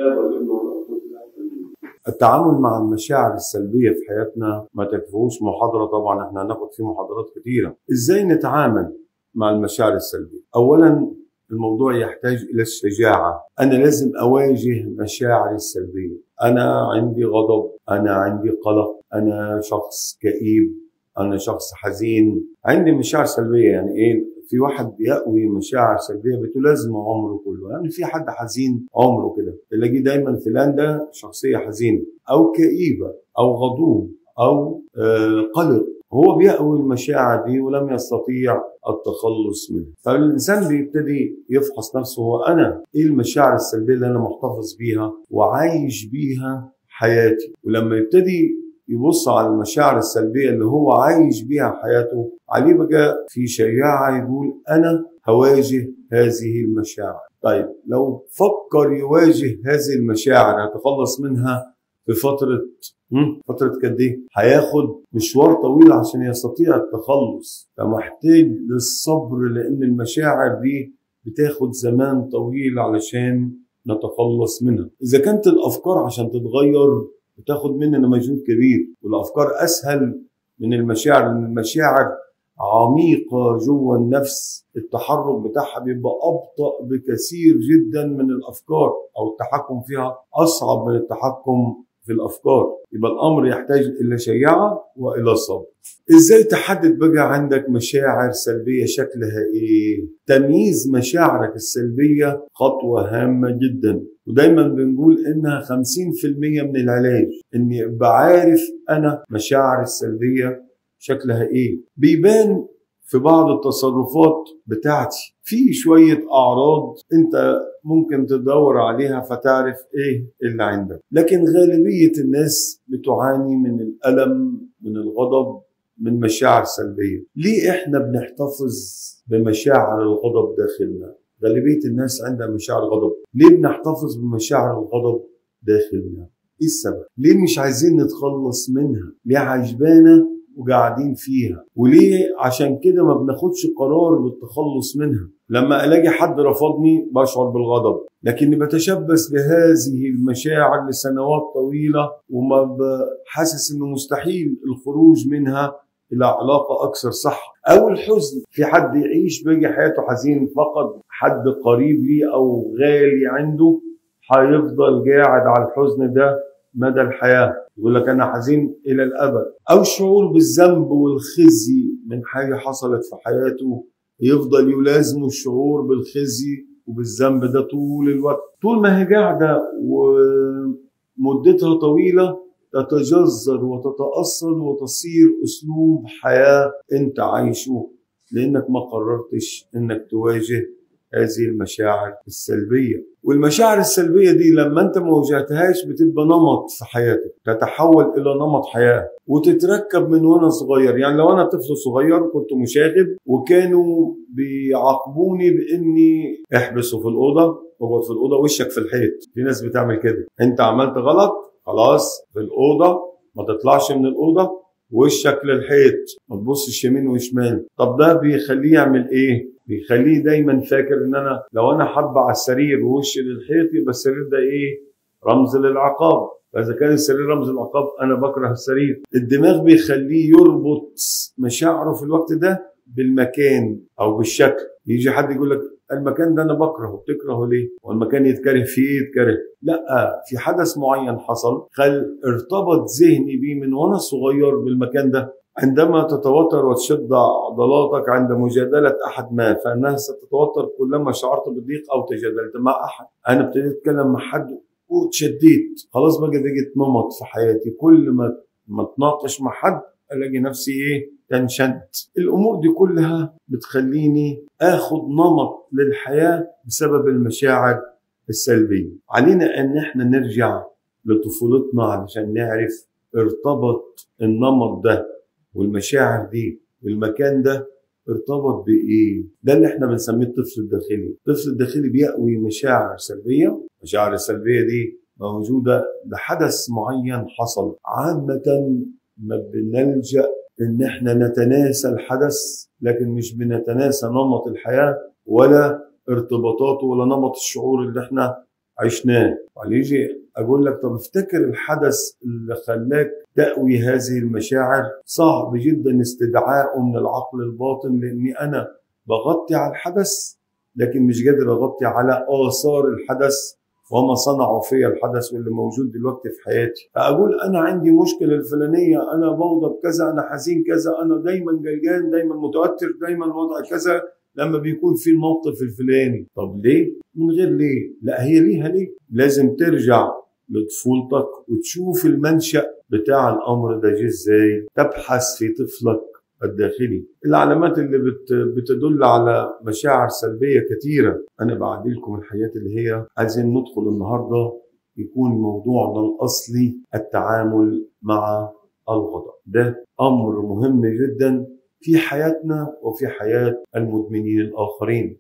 الاب والابن والروح القدس التعامل مع المشاعر السلبية في حياتنا ما تكفيهوش محاضرة طبعا احنا هناخد فيه محاضرات كتيرة ازاي نتعامل مع المشاعر السلبية اولا الموضوع يحتاج الى الشجاعة انا لازم اواجه مشاعري السلبية انا عندي غضب انا عندي قلق انا شخص كئيب انا شخص حزين عندي مشاعر سلبية يعني ايه في واحد بيقوي مشاعر سلبيه بتلازمه عمره كله يعني في حد حزين عمره كده تلاقيه دايما فلان ده شخصيه حزينه او كئيبه او غضوب او آه قلق هو بيقوي المشاعر دي ولم يستطيع التخلص منها فالانسان بيبتدي يفحص نفسه هو انا ايه المشاعر السلبيه اللي انا محتفظ بيها وعايش بيها حياتي ولما يبتدي يبص على المشاعر السلبية اللي هو عايش بيها حياته عليه بقى في شجاعة يقول أنا هواجه هذه المشاعر طيب لو فكر يواجه هذه المشاعر هتخلص منها في فترة فترة قد ايه؟ هياخد مشوار طويل عشان يستطيع التخلص فمحتاج للصبر لأن المشاعر دي بتاخد زمان طويل علشان نتخلص منها إذا كانت الأفكار عشان تتغير بتاخد مننا مجهود كبير والافكار اسهل من المشاعر لان المشاعر عميقه جوه النفس التحرك بتاعها بيبقى ابطا بكثير جدا من الافكار او التحكم فيها اصعب من التحكم في الافكار يبقى الامر يحتاج الى شجاعه والى صبر ازاي تحدد بقى عندك مشاعر سلبيه شكلها ايه تمييز مشاعرك السلبيه خطوه هامه جدا ودايما بنقول انها 50% من العلاج اني ابقى عارف انا مشاعري السلبيه شكلها ايه بيبان في بعض التصرفات بتاعتي في شوية أعراض أنت ممكن تدور عليها فتعرف إيه اللي عندك لكن غالبية الناس بتعاني من الألم من الغضب من مشاعر سلبية ليه إحنا بنحتفظ بمشاعر الغضب داخلنا غالبية الناس عندها مشاعر غضب ليه بنحتفظ بمشاعر الغضب داخلنا ايه السبب ليه مش عايزين نتخلص منها ليه عجبانة وقاعدين فيها وليه عشان كده ما بناخدش قرار بالتخلص منها لما الاقي حد رفضني بشعر بالغضب لكني بتشبث بهذه المشاعر لسنوات طويله وما حاسس انه مستحيل الخروج منها الى علاقه اكثر صحه او الحزن في حد يعيش بيجي حياته حزين فقد حد قريب ليه او غالي عنده هيفضل قاعد على الحزن ده مدى الحياه يقول لك انا حزين الى الابد او شعور بالذنب والخزي من حاجه حصلت في حياته يفضل يلازمه الشعور بالخزي وبالذنب ده طول الوقت طول ما هي قاعده ومدتها طويله تتجذر وتتاصل وتصير اسلوب حياه انت عايشه لانك ما قررتش انك تواجه هذه المشاعر السلبيه والمشاعر السلبيه دي لما انت ما واجهتهاش بتبقى نمط في حياتك تتحول الى نمط حياه وتتركب من وانا صغير يعني لو انا طفل صغير كنت مشاغب وكانوا بيعاقبوني باني احبسه في الاوضه اقعد في الاوضه وشك في الحيط في ناس بتعمل كده انت عملت غلط خلاص في الاوضه ما تطلعش من الاوضه وشك للحيط ما تبصش يمين وشمال طب ده بيخليه يعمل ايه بيخليه دايما فاكر ان انا لو انا حب على السرير ووشي للحيط يبقى السرير ده ايه رمز للعقاب فاذا كان السرير رمز العقاب انا بكره السرير الدماغ بيخليه يربط مشاعره في الوقت ده بالمكان او بالشكل يجي حد يقول لك المكان ده انا بكرهه بتكرهه ليه والمكان يتكره فيه يتكره لا في حدث معين حصل خل ارتبط ذهني بيه من وانا صغير بالمكان ده عندما تتوتر وتشد عضلاتك عند مجادلة أحد ما فإنها ستتوتر كلما شعرت بضيق أو تجادلت مع أحد أنا ابتديت أتكلم مع حد وتشديت خلاص بقى بقت نمط في حياتي كل ما ما اتناقش مع حد الاقي نفسي ايه تنشد الامور دي كلها بتخليني اخد نمط للحياه بسبب المشاعر السلبيه علينا ان احنا نرجع لطفولتنا علشان نعرف ارتبط النمط ده والمشاعر دي والمكان ده ارتبط بايه؟ ده اللي احنا بنسميه الطفل الداخلي، الطفل الداخلي بيقوي مشاعر سلبيه، المشاعر السلبيه دي موجوده لحدث معين حصل، عامه ما بنلجا ان احنا نتناسى الحدث لكن مش بنتناسى نمط الحياه ولا ارتباطاته ولا نمط الشعور اللي احنا عشناه يجي اقول لك طب افتكر الحدث اللي خلاك تأوي هذه المشاعر صعب جدا استدعائه من العقل الباطن لاني انا بغطي على الحدث لكن مش قادر اغطي على اثار الحدث وما صنعوا فيا الحدث واللي موجود دلوقتي في حياتي فاقول انا عندي مشكله الفلانيه انا بغضب كذا انا حزين كذا انا دايما قلقان دايما متوتر دايما الوضع كذا لما بيكون في الموقف الفلاني طب ليه من غير ليه لا هي ليها ليه لازم ترجع لطفولتك وتشوف المنشأ بتاع الأمر ده جه ازاي تبحث في طفلك الداخلي العلامات اللي بت بتدل على مشاعر سلبية كثيرة أنا بعدلكم الحاجات اللي هي عايزين ندخل النهاردة يكون موضوعنا الأصلي التعامل مع الغضب ده أمر مهم جدا في حياتنا وفي حياة المدمنين الآخرين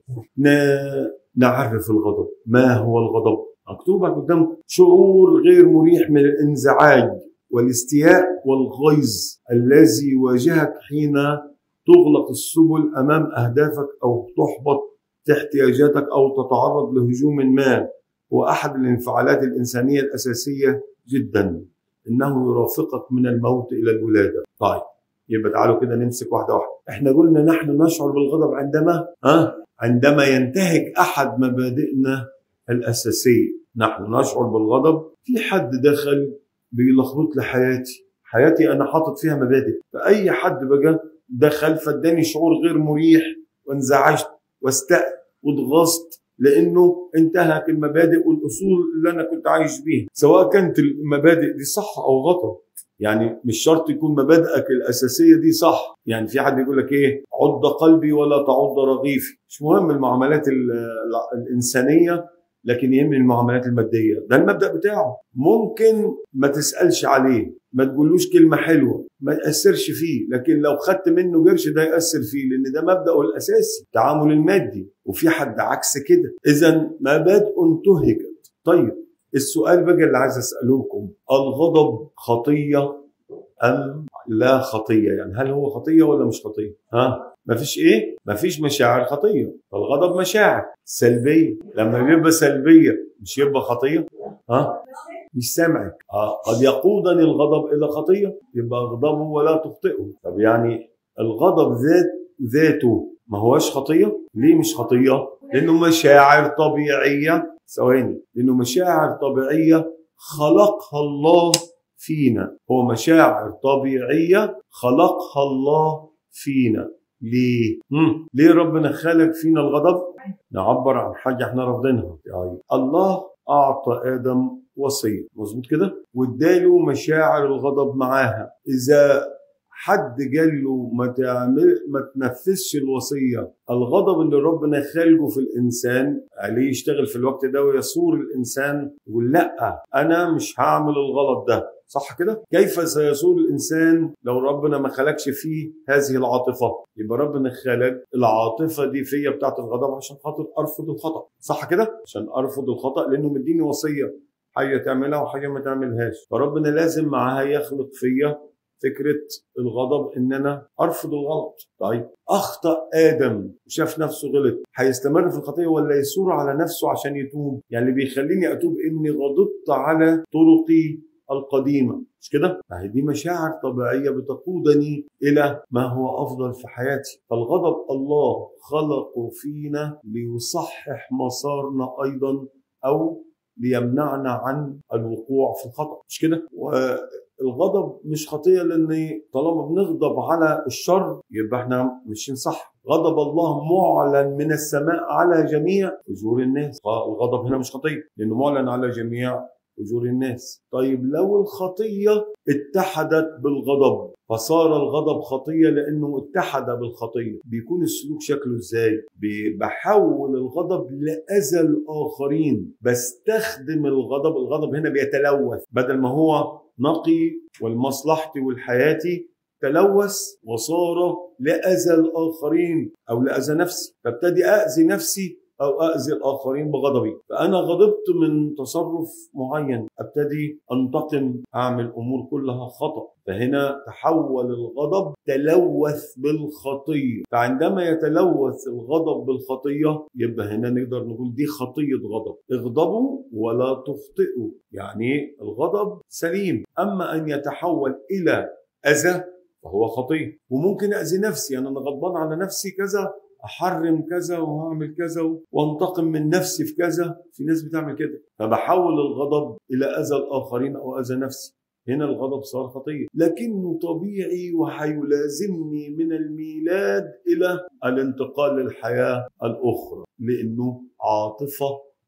نعرف الغضب ما هو الغضب مكتوبة قدامكم شعور غير مريح من الانزعاج والاستياء والغيظ الذي يواجهك حين تغلق السبل امام اهدافك او تحبط في احتياجاتك او تتعرض لهجوم ما هو احد الانفعالات الانسانيه الاساسيه جدا انه يرافقك من الموت الى الولاده طيب يبقى تعالوا كده نمسك واحده واحده احنا قلنا نحن نشعر بالغضب عندما ها عندما ينتهك احد مبادئنا الاساسيه نحن نشعر بالغضب في حد دخل بيلخبط لي حياتي حياتي انا حاطط فيها مبادئ فاي حد بقى دخل فاداني شعور غير مريح وانزعجت واستأت واتغصت لانه انتهك المبادئ والاصول اللي انا كنت عايش بيها سواء كانت المبادئ دي صح او غلط يعني مش شرط يكون مبادئك الاساسيه دي صح يعني في حد يقول لك ايه عض قلبي ولا تعض رغيفي مش مهم المعاملات الانسانيه لكن يهمني المعاملات الماديه ده المبدا بتاعه ممكن ما تسالش عليه ما تقولوش كلمه حلوه ما ياثرش فيه لكن لو خدت منه قرش ده ياثر فيه لان ده مبداه الاساسي التعامل المادي وفي حد عكس كده اذا مبادئ انتهكت طيب السؤال بقى اللي عايز اساله لكم الغضب خطيه ام لا خطيه يعني هل هو خطيه ولا مش خطيه ها مفيش ايه مفيش مشاعر خطيه فالغضب مشاعر سلبيه لما بيبقى سلبيه مش يبقى خطيه ها مش سامعك آه قد يقودني الغضب الى خطيه يبقى اغضبه ولا تخطئه طب يعني الغضب ذات ذاته ما هوش خطيه ليه مش خطيه لانه مشاعر طبيعيه ثواني لانه مشاعر طبيعيه خلقها الله فينا هو مشاعر طبيعيه خلقها الله فينا ليه؟ مم. ليه ربنا خلق فينا الغضب؟ نعبر عن حاجه احنا رافضينها يعني الله اعطى ادم وصيه مظبوط كده؟ واداله مشاعر الغضب معاها اذا حد قال له ما تعمل ما تنفذش الوصيه الغضب اللي ربنا خلقه في الانسان عليه يشتغل في الوقت ده ويصور الانسان يقول لا انا مش هعمل الغلط ده صح كده؟ كيف سيصور الانسان لو ربنا ما خلقش فيه هذه العاطفه؟ يبقى ربنا خلق العاطفه دي فيا بتاعت الغضب عشان خاطر ارفض الخطا، صح كده؟ عشان ارفض الخطا لانه مديني وصيه حاجه تعملها وحاجه ما تعملهاش، فربنا لازم معاها يخلق فيا فكره الغضب ان انا ارفض الغلط طيب اخطا ادم وشاف نفسه غلط هيستمر في الخطيه ولا يثور على نفسه عشان يتوب يعني اللي بيخليني اتوب اني غضبت على طرقي القديمه مش كده فهي دي مشاعر طبيعيه بتقودني الى ما هو افضل في حياتي فالغضب الله خلقه فينا ليصحح مسارنا ايضا او ليمنعنا عن الوقوع في الخطا مش كده الغضب مش خطيه لان طالما بنغضب على الشر يبقى احنا ماشيين صح غضب الله معلن من السماء على جميع اجور الناس الغضب هنا مش خطيه لانه معلن على جميع اجور الناس طيب لو الخطيه اتحدت بالغضب فصار الغضب خطيه لانه اتحد بالخطيه بيكون السلوك شكله ازاي بحول الغضب لاذى الاخرين بستخدم الغضب الغضب هنا بيتلوث بدل ما هو نقي والمصلحتي والحياتي تلوث وصار لأذى الآخرين أو لأذى نفسي فابتدي أأذي نفسي او اذي الاخرين بغضبي فانا غضبت من تصرف معين ابتدي انتقم اعمل امور كلها خطا فهنا تحول الغضب تلوث بالخطيه فعندما يتلوث الغضب بالخطيه يبقى هنا نقدر نقول دي خطيه غضب اغضبوا ولا تخطئوا يعني الغضب سليم اما ان يتحول الى اذى فهو خطيه وممكن اذي نفسي يعني انا غضبان على نفسي كذا احرم كذا وهعمل كذا وانتقم من نفسي في كذا في ناس بتعمل كده فبحول الغضب الى اذى الاخرين او اذى نفسي هنا الغضب صار خطيه لكنه طبيعي وهيلازمني من الميلاد الى الانتقال للحياه الاخرى لانه عاطفه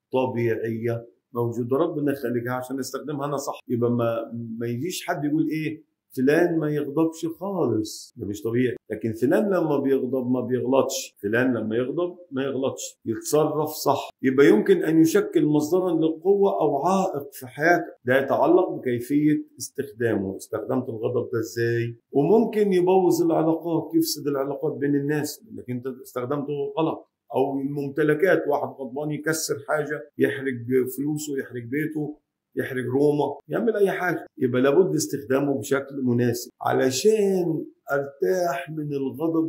طبيعيه موجوده ربنا يخليها عشان نستخدمها انا صح يبقى ما ما يجيش حد يقول ايه فلان ما يغضبش خالص ده مش طبيعي لكن فلان لما بيغضب ما بيغلطش فلان لما يغضب ما يغلطش يتصرف صح يبقى يمكن ان يشكل مصدرا للقوه او عائق في حياتك ده يتعلق بكيفيه استخدامه استخدمت الغضب ده ازاي وممكن يبوظ العلاقات يفسد العلاقات بين الناس لانك انت استخدمته غلط او الممتلكات واحد غضبان يكسر حاجه يحرق فلوسه يحرق بيته يحرق روما يعمل اي حاجه يبقى لابد استخدامه بشكل مناسب علشان ارتاح من الغضب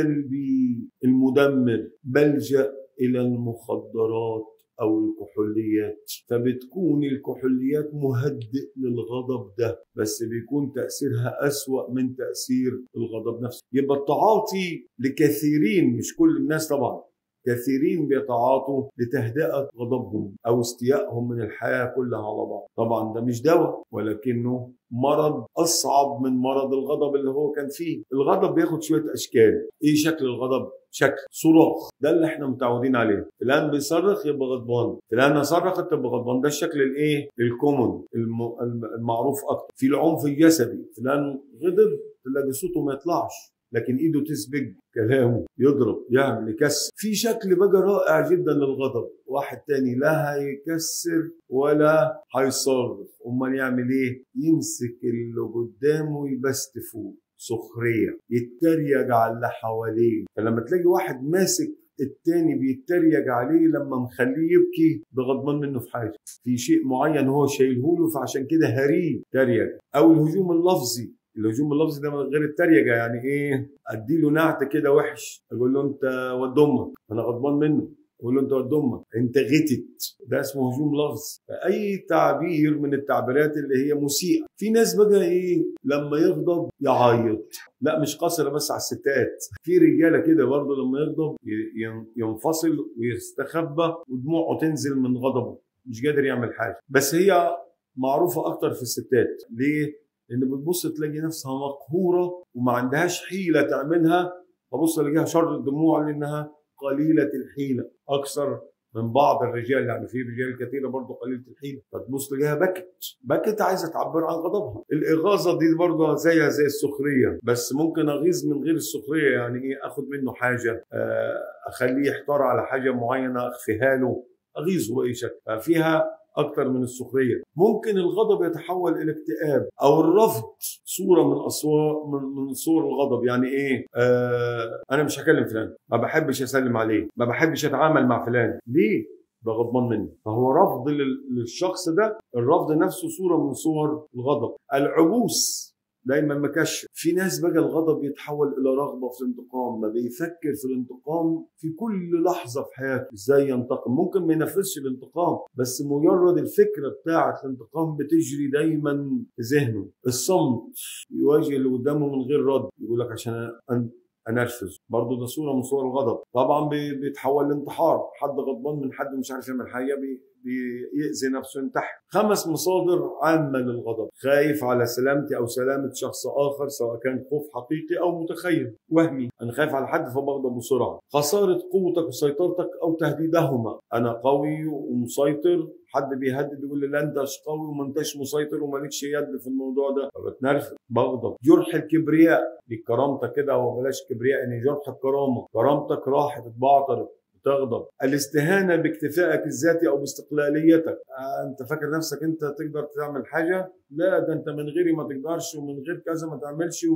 السلبي المدمر بلجا الى المخدرات او الكحوليات فبتكون الكحوليات مهدئ للغضب ده بس بيكون تاثيرها اسوا من تاثير الغضب نفسه يبقى التعاطي لكثيرين مش كل الناس طبعا كثيرين بيتعاطوا لتهدئة غضبهم أو استيائهم من الحياة كلها على بعض طبعا ده مش دواء ولكنه مرض أصعب من مرض الغضب اللي هو كان فيه الغضب بياخد شوية أشكال إيه شكل الغضب؟ شكل صراخ ده اللي احنا متعودين عليه فلان بيصرخ يبقى غضبان فلان صرخت تبقى غضبان ده الشكل الايه الكومون المعروف اكتر في العنف الجسدي فلان غضب تلاقي صوته ما يطلعش لكن ايده تسبج كلامه يضرب يعمل يكسر في شكل بقى رائع جدا للغضب واحد تاني لا هيكسر ولا هيصرف امال يعمل ايه يمسك اللي قدامه يبستفوه سخريه يتريق على اللي حواليه فلما تلاقي واحد ماسك التاني بيتريق عليه لما مخليه يبكي بغضبان منه في حاجه في شيء معين هو شايله له فعشان كده هريه تريق او الهجوم اللفظي الهجوم اللفظي ده من غير التريقه يعني ايه ادي له نعت كده وحش اقول له انت ود امك انا غضبان منه اقول له انت ود امك انت غتت ده اسمه هجوم لفظ فاي تعبير من التعبيرات اللي هي مسيئه في ناس بقى ايه لما يغضب يعيط لا مش قصر بس على الستات في رجاله كده برضه لما يغضب ينفصل ويستخبى ودموعه تنزل من غضبه مش قادر يعمل حاجه بس هي معروفه اكتر في الستات ليه لان بتبص تلاقي نفسها مقهوره وما عندهاش حيله تعملها فبص تلاقيها شر الدموع لانها قليله الحيله اكثر من بعض الرجال يعني في رجال كثيره برضه قليله الحيله فتبص تلاقيها بكت بكت عايزه تعبر عن غضبها الاغاظه دي برضه زيها زي السخريه بس ممكن اغيظ من غير السخريه يعني ايه اخد منه حاجه اخليه يحتار على حاجه معينه اخفيها له اغيظه باي شكل ففيها اكتر من السخريه ممكن الغضب يتحول الى اكتئاب او الرفض صوره من اصور من, من صور الغضب يعني ايه آه انا مش هكلم فلان ما بحبش اسلم عليه ما بحبش اتعامل مع فلان ليه ده غضبان مني فهو رفض للشخص ده الرفض نفسه صوره من صور الغضب العبوس دايما مكشف في ناس بقى الغضب يتحول الى رغبه في الانتقام ما بيفكر في الانتقام في كل لحظه في حياته ازاي ينتقم ممكن ما ينفذش الانتقام بس مجرد الفكره بتاعه الانتقام بتجري دايما في ذهنه الصمت يواجه اللي قدامه من غير رد يقول لك عشان انرفز برضه ده صوره من صور الغضب طبعا بيتحول لانتحار حد غضبان من حد مش عارف يعمل حاجه بيأذي نفسه ينتحر خمس مصادر عامة للغضب خايف على سلامتي أو سلامة شخص آخر سواء كان خوف حقيقي أو متخيل وهمي أنا خايف على حد فبغضب بسرعة خسارة قوتك وسيطرتك أو تهديدهما أنا قوي ومسيطر حد بيهدد يقول لي لا انتش قوي وما انتش مسيطر ومالكش يد في الموضوع ده فبتنرفز بغضب جرح الكبرياء دي كرامتك كده وبلاش كبرياء يعني جرح الكرامه كرامتك راحت اتبعترت تغضب الاستهانة باكتفائك الذاتي أو باستقلاليتك آه أنت فاكر نفسك أنت تقدر تعمل حاجة لا ده أنت من غيري ما تقدرش ومن غير كذا ما تعملش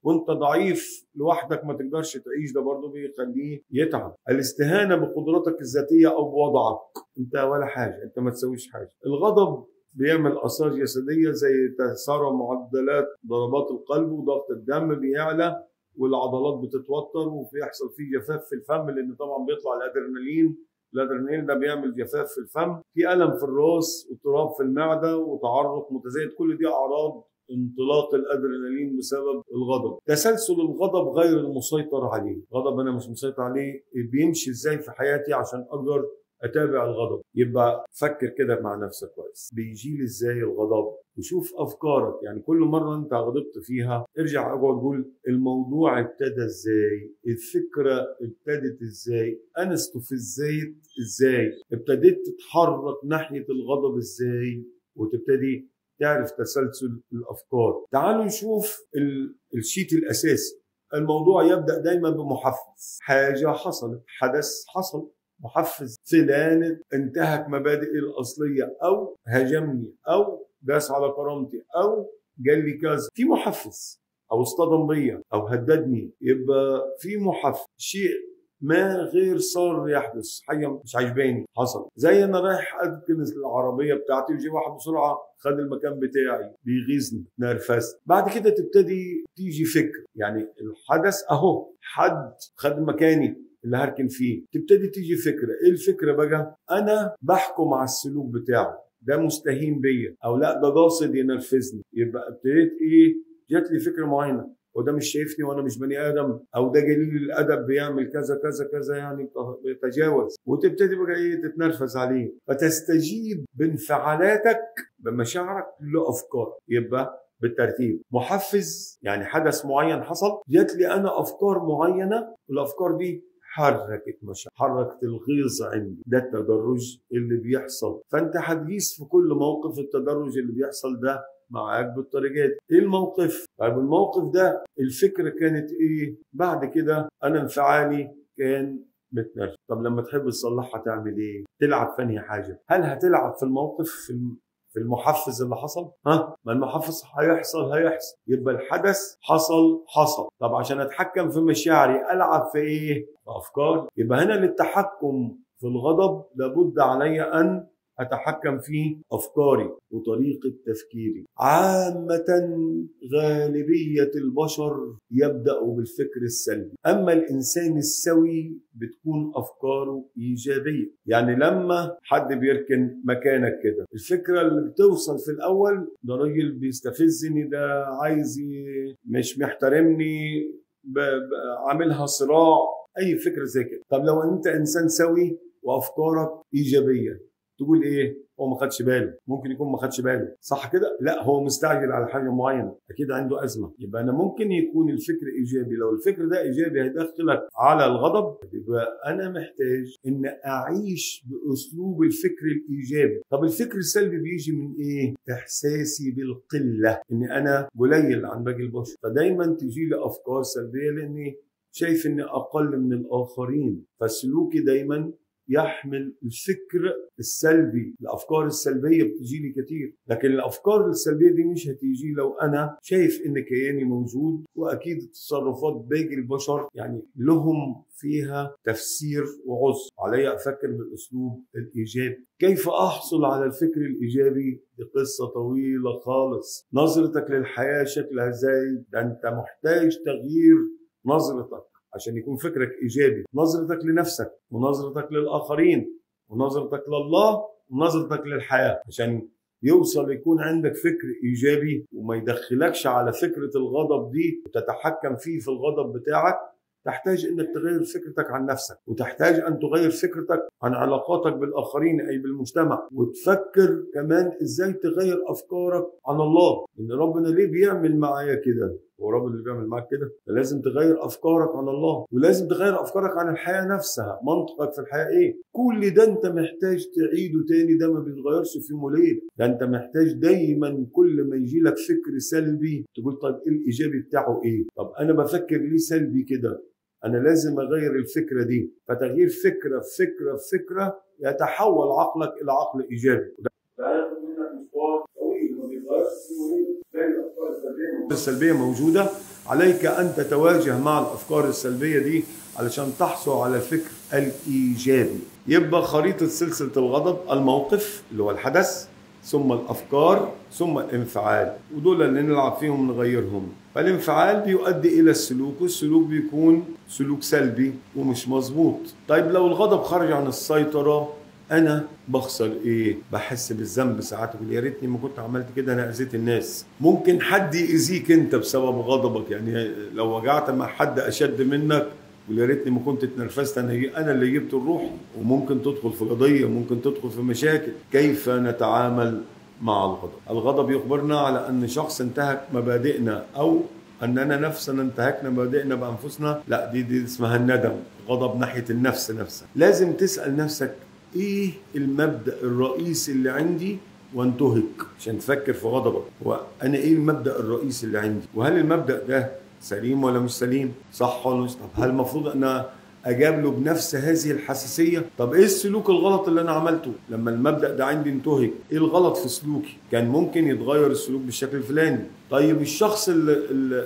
وانت ضعيف لوحدك ما تقدرش تعيش ده برضه بيخليه يتعب الاستهانه بقدرتك الذاتيه او بوضعك انت ولا حاجه انت ما تسويش حاجه الغضب بيعمل اثار جسديه زي تسارع معدلات ضربات القلب وضغط الدم بيعلى والعضلات بتتوتر وبيحصل فيه جفاف في الفم لان طبعا بيطلع الادرينالين الادرينالين ده بيعمل جفاف في الفم في الم في الراس واضطراب في المعده وتعرق متزايد كل دي اعراض انطلاق الادرينالين بسبب الغضب تسلسل الغضب غير المسيطر عليه غضب انا مش مسيطر عليه بيمشي ازاي في حياتي عشان اقدر اتابع الغضب يبقى فكر كده مع نفسك كويس بيجي لي ازاي الغضب وشوف افكارك يعني كل مره انت غضبت فيها ارجع اقعد قول الموضوع ابتدى ازاي الفكره ابتدت ازاي انا استفزيت ازاي ابتديت تتحرك ناحيه الغضب ازاي وتبتدي تعرف تسلسل الافكار تعالوا نشوف ال- الشيت الاساسي الموضوع يبدا دايما بمحفز حاجه حصلت حدث حصل محفز فلان انتهك مبادئي الاصليه او هاجمني او داس على كرامتي او قال لي كذا في محفز او اصطدم بيا او هددني يبقى في محفز شيء ما غير صار يحدث حاجه مش عجباني حصل زي انا رايح ادكنس العربيه بتاعتي ويجي واحد بسرعه خد المكان بتاعي بيغيظني نرفزت بعد كده تبتدي تيجي فكر يعني الحدث اهو حد خد مكاني اللي هركن فيه تبتدي تيجي فكره ايه الفكره بقى انا بحكم على السلوك بتاعه ده مستهين بيا او لا ده قاصد ينرفزني يبقى ابتديت ايه جات لي فكره معينه وده مش شايفني وانا مش بني ادم او ده قليل الادب بيعمل كذا كذا كذا يعني بيتجاوز وتبتدي بقى ايه تتنرفز عليه فتستجيب بانفعالاتك بمشاعرك لافكار يبقى بالترتيب محفز يعني حدث معين حصل جات لي انا افكار معينه والافكار دي حركت مشاعر حركت الغيظ عندي ده التدرج اللي بيحصل فانت هتقيس في كل موقف التدرج اللي بيحصل ده معاك بالطريقات ايه الموقف طيب الموقف ده الفكره كانت ايه بعد كده انا انفعالي كان متنرفز طب لما تحب تصلحها تعمل ايه تلعب في انهي حاجه هل هتلعب في الموقف في الم... في المحفز اللي حصل ها ما المحفز هيحصل هيحصل يبقى الحدث حصل حصل طب عشان اتحكم في مشاعري العب في ايه في افكار يبقى هنا للتحكم في الغضب لابد علي ان اتحكم في افكاري وطريقه تفكيري عامه غالبيه البشر يبداوا بالفكر السلبي اما الانسان السوي بتكون افكاره ايجابيه يعني لما حد بيركن مكانك كده الفكره اللي بتوصل في الاول ده راجل بيستفزني ده عايز ي- مش محترمني ب- ب- عاملها صراع اي فكره زي كده طب لو انت انسان سوي وافكارك ايجابيه تقول ايه هو ما خدش باله ممكن يكون ما خدش باله صح كده لا هو مستعجل على حاجه معينه اكيد عنده ازمه يبقى انا ممكن يكون الفكر ايجابي لو الفكر ده ايجابي هيدخلك على الغضب يبقى انا محتاج ان اعيش باسلوب الفكر الايجابي طب الفكر السلبي بيجي من ايه احساسي بالقله ان انا قليل عن باقي البشر فدايما تجي لي افكار سلبيه لاني شايف اني اقل من الاخرين فسلوكي دايما يحمل الفكر السلبي الافكار السلبيه بتجي لي كتير لكن الافكار السلبيه دي مش هتيجي لو انا شايف ان كياني موجود واكيد تصرفات باقي البشر يعني لهم فيها تفسير وعذر علي افكر بالاسلوب الايجابي كيف احصل على الفكر الايجابي دي قصه طويله خالص نظرتك للحياه شكلها ازاي ده انت محتاج تغيير نظرتك عشان يكون فكرك ايجابي نظرتك لنفسك ونظرتك للاخرين ونظرتك لله ونظرتك للحياه عشان يوصل يكون عندك فكر ايجابي وما يدخلكش على فكره الغضب دي وتتحكم فيه في الغضب بتاعك تحتاج انك تغير فكرتك عن نفسك وتحتاج ان تغير فكرتك عن علاقاتك بالاخرين اي بالمجتمع وتفكر كمان ازاي تغير افكارك عن الله ان ربنا ليه بيعمل معايا كده هو رب اللي بيعمل معاك كده لازم تغير افكارك عن الله ولازم تغير افكارك عن الحياه نفسها منطقك في الحياه ايه كل ده انت محتاج تعيده تاني ده ما بيتغيرش في يوم وليله ده انت محتاج دايما كل ما يجي لك فكر سلبي تقول طيب ايه الايجابي بتاعه ايه طب انا بفكر ليه سلبي كده انا لازم اغير الفكره دي فتغيير فكره في فكره في فكره يتحول عقلك الى عقل ايجابي فهياخد منك مشوار طويل ما بيتغيرش في يوم وليله الافكار السلبيه السلبيه موجوده عليك ان تتواجه مع الافكار السلبيه دي علشان تحصل على الفكر الايجابي يبقى خريطه سلسله الغضب الموقف اللي هو الحدث ثم الافكار ثم الانفعال ودول اللي نلعب فيهم نغيرهم فالانفعال بيؤدي الى السلوك والسلوك بيكون سلوك سلبي ومش مظبوط طيب لو الغضب خرج عن السيطره انا بخسر ايه بحس بالذنب ساعات اقول يا ريتني ما كنت عملت كده انا اذيت الناس ممكن حد يأذيك انت بسبب غضبك يعني لو وجعت مع حد اشد منك يقول يا ريتني ما كنت اتنرفزت انا انا اللي جبت الروح وممكن تدخل في قضيه ممكن تدخل في مشاكل كيف نتعامل مع الغضب الغضب يخبرنا على ان شخص انتهك مبادئنا او اننا نفسنا انتهكنا مبادئنا بانفسنا لا دي دي اسمها الندم غضب ناحيه النفس نفسها لازم تسال نفسك ايه المبدا الرئيسي اللي عندي وانتهك عشان تفكر في غضبك وانا ايه المبدا الرئيسي اللي عندي وهل المبدا ده سليم ولا مش سليم صح ولا مش طب هل المفروض انا اجاب له بنفس هذه الحساسيه طب ايه السلوك الغلط اللي انا عملته لما المبدا ده عندي انتهك ايه الغلط في سلوكي كان ممكن يتغير السلوك بالشكل الفلاني طيب الشخص اللي, اللي,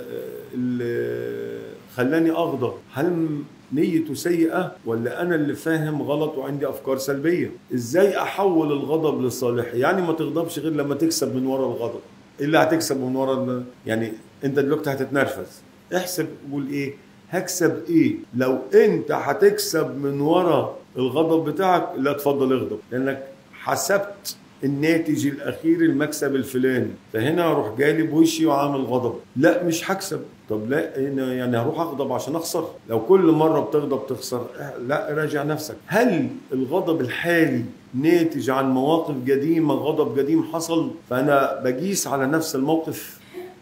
اللي خلاني اغضب هل نيته سيئة ولا أنا اللي فاهم غلط وعندي أفكار سلبية إزاي أحول الغضب لصالح يعني ما تغضبش غير لما تكسب من ورا الغضب إيه اللي هتكسب من ورا يعني أنت دلوقتي هتتنرفز احسب قول إيه هكسب إيه لو أنت هتكسب من ورا الغضب بتاعك لا تفضل اغضب لأنك حسبت الناتج الاخير المكسب الفلاني فهنا اروح جالب وشي وعامل غضب لا مش هكسب طب لا يعني هروح اغضب عشان اخسر لو كل مره بتغضب تخسر لا راجع نفسك هل الغضب الحالي ناتج عن مواقف قديمه غضب قديم حصل فانا بقيس على نفس الموقف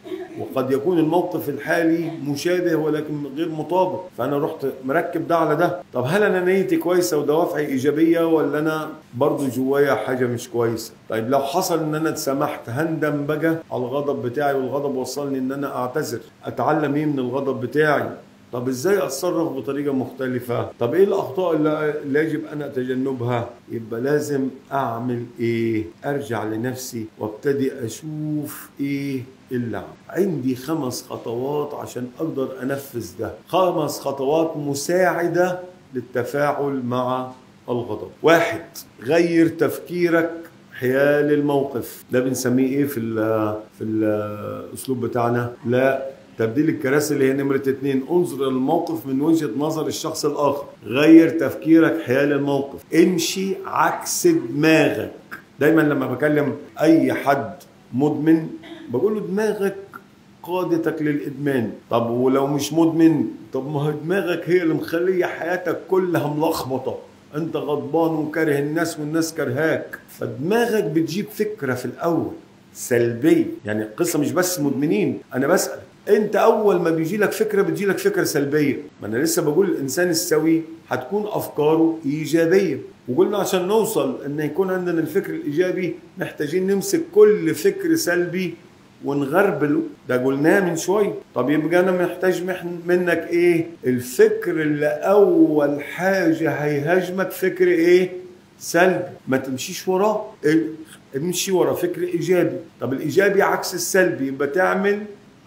وقد يكون الموقف الحالي مشابه ولكن غير مطابق فانا رحت مركب ده على ده طب هل انا نيتي كويسه ودوافعي ايجابيه ولا انا برضو جوايا حاجه مش كويسه طيب لو حصل ان انا اتسامحت هندم بقى على الغضب بتاعي والغضب وصلني ان انا اعتذر اتعلم ايه من الغضب بتاعي طب ازاي اتصرف بطريقه مختلفه طب ايه الاخطاء اللي يجب ان اتجنبها يبقى لازم اعمل ايه ارجع لنفسي وابتدي اشوف ايه اللي عندي خمس خطوات عشان اقدر انفذ ده خمس خطوات مساعده للتفاعل مع الغضب واحد غير تفكيرك حيال الموقف ده بنسميه ايه في ال في الاسلوب بتاعنا لا تبديل الكراسي اللي هي نمرة اتنين انظر الموقف من وجهة نظر الشخص الآخر غير تفكيرك حيال الموقف امشي عكس دماغك دايما لما بكلم أي حد مدمن بقول له دماغك قادتك للإدمان طب ولو مش مدمن طب ما هو دماغك هي اللي مخلية حياتك كلها ملخبطة انت غضبان وكاره الناس والناس كرهاك فدماغك بتجيب فكرة في الأول سلبية يعني القصة مش بس مدمنين أنا بسأل انت اول ما بيجي لك فكره بتجي لك فكره سلبيه ما انا لسه بقول الانسان السوي هتكون افكاره ايجابيه وقلنا عشان نوصل ان يكون عندنا الفكر الايجابي محتاجين نمسك كل فكر سلبي ونغربله ده قلناه من شويه طب يبقى انا محتاج منك ايه الفكر اللي اول حاجه هيهاجمك فكر ايه سلبي ما تمشيش وراه امشي ورا فكر ايجابي طب الايجابي عكس السلبي يبقى تعمل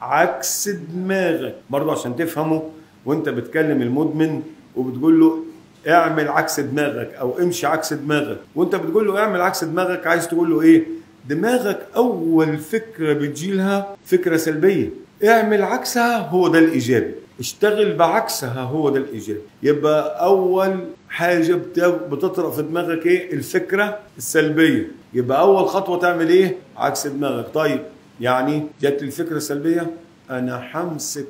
عكس دماغك برضه عشان تفهمه وانت بتكلم المدمن وبتقول له اعمل عكس دماغك او امشي عكس دماغك وانت بتقول له اعمل عكس دماغك عايز تقول له ايه دماغك اول فكره بتجيلها فكره سلبيه اعمل عكسها هو ده الايجابي اشتغل بعكسها هو ده الايجابي يبقى اول حاجه بتطرق في دماغك ايه الفكره السلبيه يبقى اول خطوه تعمل ايه عكس دماغك طيب يعني جت الفكره السلبيه انا همسك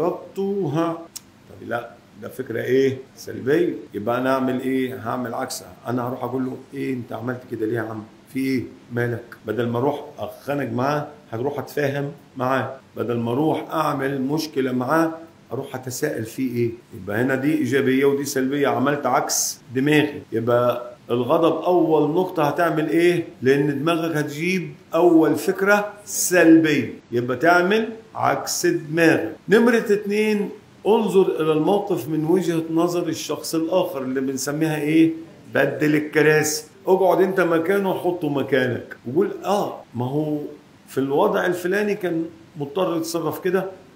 رقبته ها طب لا ده فكره ايه سلبيه يبقى انا اعمل ايه هعمل عكسها انا هروح اقول له ايه انت عملت كده ليه يا عم في ايه مالك بدل ما اروح اتخانق معاه هروح اتفاهم معاه بدل ما اروح اعمل مشكله معاه اروح اتساءل فيه ايه يبقى هنا دي ايجابيه ودي سلبيه عملت عكس دماغي يبقى الغضب اول نقطة هتعمل ايه؟ لان دماغك هتجيب اول فكرة سلبية يبقى تعمل عكس دماغك نمرة اتنين انظر الى الموقف من وجهة نظر الشخص الاخر اللي بنسميها ايه؟ بدل الكراسي اقعد انت مكانه وحطه مكانك وقول اه ما هو في الوضع الفلاني كان مضطر يتصرف كده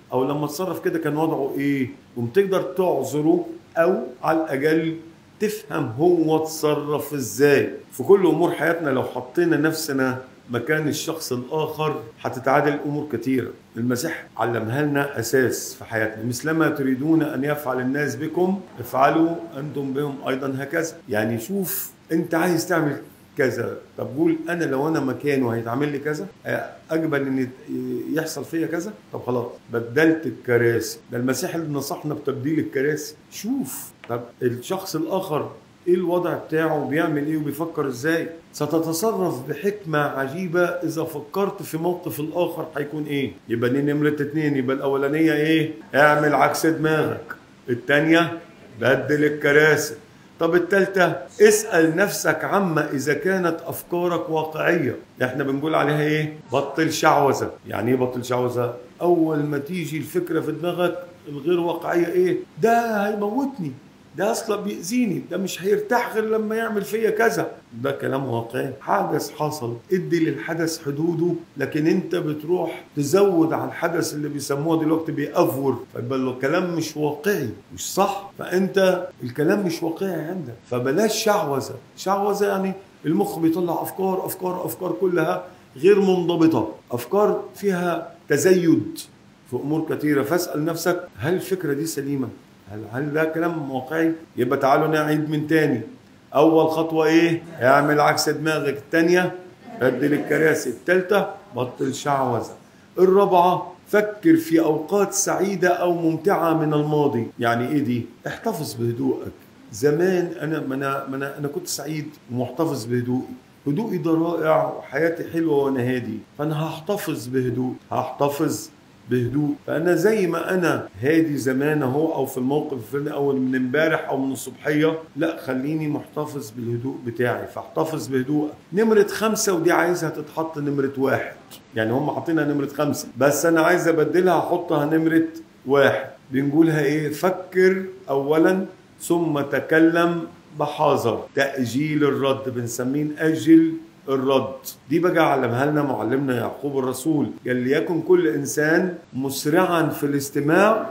او لما اتصرف كده كان وضعه ايه وبتقدر تعذره او على الاقل تفهم هو اتصرف ازاي في كل امور حياتنا لو حطينا نفسنا مكان الشخص الاخر هتتعادل امور كثيره المسيح علمها لنا اساس في حياتنا مثلما تريدون ان يفعل الناس بكم افعلوا انتم بهم ايضا هكذا يعني شوف انت عايز تعمل كذا طب قول انا لو انا مكانه هيتعمل لي كذا اقبل ان يحصل فيا كذا طب خلاص بدلت الكراسي ده المسيح اللي نصحنا بتبديل الكراسي شوف طب الشخص الاخر ايه الوضع بتاعه بيعمل ايه وبيفكر ازاي ستتصرف بحكمة عجيبة إذا فكرت في موقف الآخر هيكون إيه؟ يبقى دي نمرة اتنين يبقى الأولانية إيه؟ اعمل عكس دماغك. التانية بدل الكراسي. طب التالتة اسأل نفسك عما إذا كانت أفكارك واقعية إحنا بنقول عليها إيه؟ بطل شعوذة يعني إيه بطل شعوذة؟ أول ما تيجي الفكرة في دماغك الغير واقعية إيه؟ ده هيموتني ده اصلا بيأذيني ده مش هيرتاح غير لما يعمل فيا كذا ده كلام واقعي حدث حصل ادي للحدث حدوده لكن انت بتروح تزود على الحدث اللي بيسموه دلوقتي بيأفور فيبقى الكلام مش واقعي مش صح فانت الكلام مش واقعي عندك فبلاش شعوذه شعوذه يعني المخ بيطلع افكار افكار افكار كلها غير منضبطه افكار فيها تزيد في امور كثيره فاسال نفسك هل الفكره دي سليمه هل هل ده كلام واقعي؟ يبقى تعالوا نعيد من تاني. أول خطوة إيه؟ اعمل عكس دماغك، الثانية بدل الكراسي، الثالثة بطل شعوذة. الرابعة فكر في أوقات سعيدة أو ممتعة من الماضي، يعني إيه دي؟ احتفظ بهدوءك. زمان أنا ما أنا ما أنا, أنا كنت سعيد ومحتفظ بهدوئي. هدوئي ده رائع وحياتي حلوة وأنا هادي، فأنا هحتفظ بهدوء، هحتفظ بهدوء فانا زي ما انا هادي زمان اهو او في الموقف الفلاني او من امبارح او من الصبحيه لا خليني محتفظ بالهدوء بتاعي فاحتفظ بهدوء نمره خمسه ودي عايزها تتحط نمره واحد يعني هم حاطينها نمره خمسه بس انا عايز ابدلها احطها نمره واحد بنقولها ايه فكر اولا ثم تكلم بحذر تاجيل الرد بنسميه اجل الرد دي بقى علمها لنا معلمنا يعقوب الرسول قال ليكن كل انسان مسرعا في الاستماع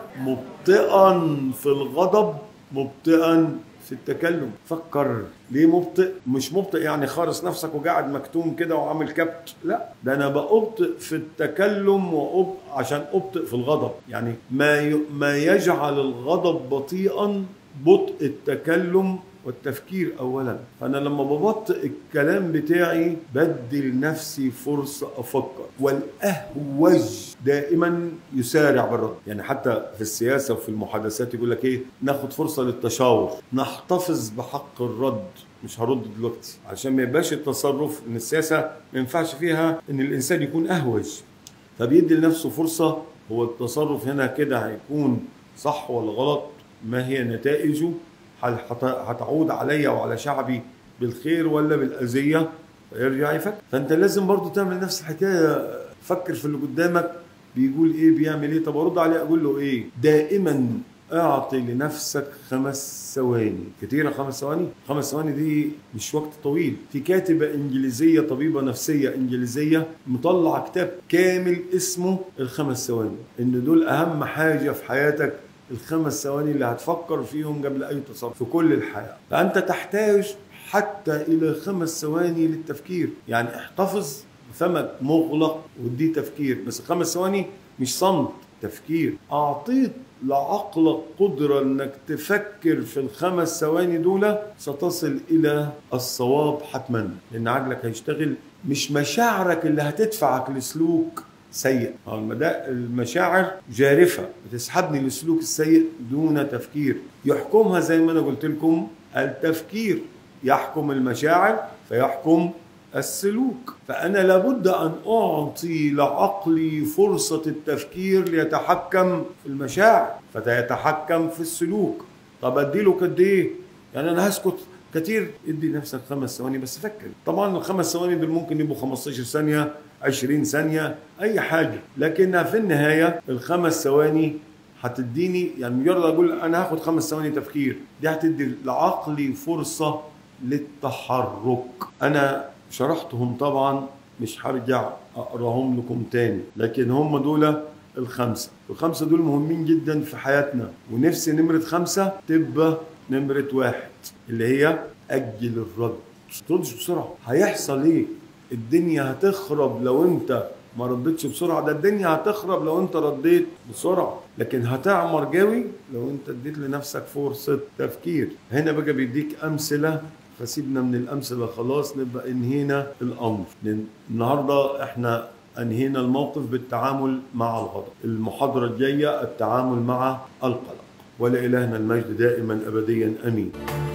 مبطئا في الغضب مبطئا في التكلم فكر ليه مبطئ مش مبطئ يعني خارص نفسك وقاعد مكتوم كده وعامل كبت لا ده انا بأبطئ في التكلم وأب... عشان ابطئ في الغضب يعني ما ي... ما يجعل الغضب بطيئا بطء التكلم والتفكير اولا فانا لما ببطئ الكلام بتاعي بدي لنفسي فرصه افكر والاهوج دائما يسارع بالرد يعني حتى في السياسه وفي المحادثات يقول لك ايه ناخد فرصه للتشاور نحتفظ بحق الرد مش هرد دلوقتي عشان ما يبقاش التصرف ان السياسه ما ينفعش فيها ان الانسان يكون اهوج فبيدي لنفسه فرصه هو التصرف هنا كده هيكون صح ولا غلط ما هي نتائجه هل هتعود عليا وعلى شعبي بالخير ولا بالاذيه يرجع يفكر فانت لازم برضو تعمل نفس الحكايه فكر في اللي قدامك بيقول ايه بيعمل ايه طب ارد عليه اقول له ايه دائما اعطي لنفسك خمس ثواني كتيره خمس ثواني خمس ثواني دي مش وقت طويل في كاتبه انجليزيه طبيبه نفسيه انجليزيه مطلع كتاب كامل اسمه الخمس ثواني ان دول اهم حاجه في حياتك الخمس ثواني اللي هتفكر فيهم قبل اي تصرف في كل الحياه فانت تحتاج حتى الى خمس ثواني للتفكير يعني احتفظ فمك مغلق ودي تفكير بس خمس ثواني مش صمت تفكير اعطيت لعقلك قدرة انك تفكر في الخمس ثواني دول ستصل الى الصواب حتما لان عقلك هيشتغل مش مشاعرك اللي هتدفعك لسلوك سيء المشاعر جارفة بتسحبني للسلوك السيء دون تفكير يحكمها زي ما أنا قلت لكم التفكير يحكم المشاعر فيحكم السلوك فأنا لابد أن أعطي لعقلي فرصة التفكير ليتحكم في المشاعر فيتحكم في السلوك طب أديله قد إيه؟ يعني أنا هسكت كتير ادي نفسك خمس ثواني بس فكر طبعا الخمس ثواني دول ممكن يبقوا 15 ثانيه 20 ثانيه اي حاجه لكنها في النهايه الخمس ثواني هتديني يعني مجرد اقول انا هاخد خمس ثواني تفكير دي هتدي لعقلي فرصه للتحرك انا شرحتهم طبعا مش هرجع اقراهم لكم تاني لكن هم دول الخمسة الخمسة دول مهمين جدا في حياتنا ونفسي نمرة خمسة تبقى نمرة واحد اللي هي أجل الرد تردش بسرعة هيحصل ايه الدنيا هتخرب لو انت ما ردتش بسرعة ده الدنيا هتخرب لو انت رديت بسرعة لكن هتعمر جوي لو انت اديت لنفسك فرصة تفكير هنا بقى بيديك أمثلة فسيبنا من الأمثلة خلاص نبقى انهينا الأمر لأن النهاردة احنا أنهينا الموقف بالتعامل مع الغضب المحاضرة الجاية التعامل مع القلق ولإلهنا المجد دائما أبديا أمين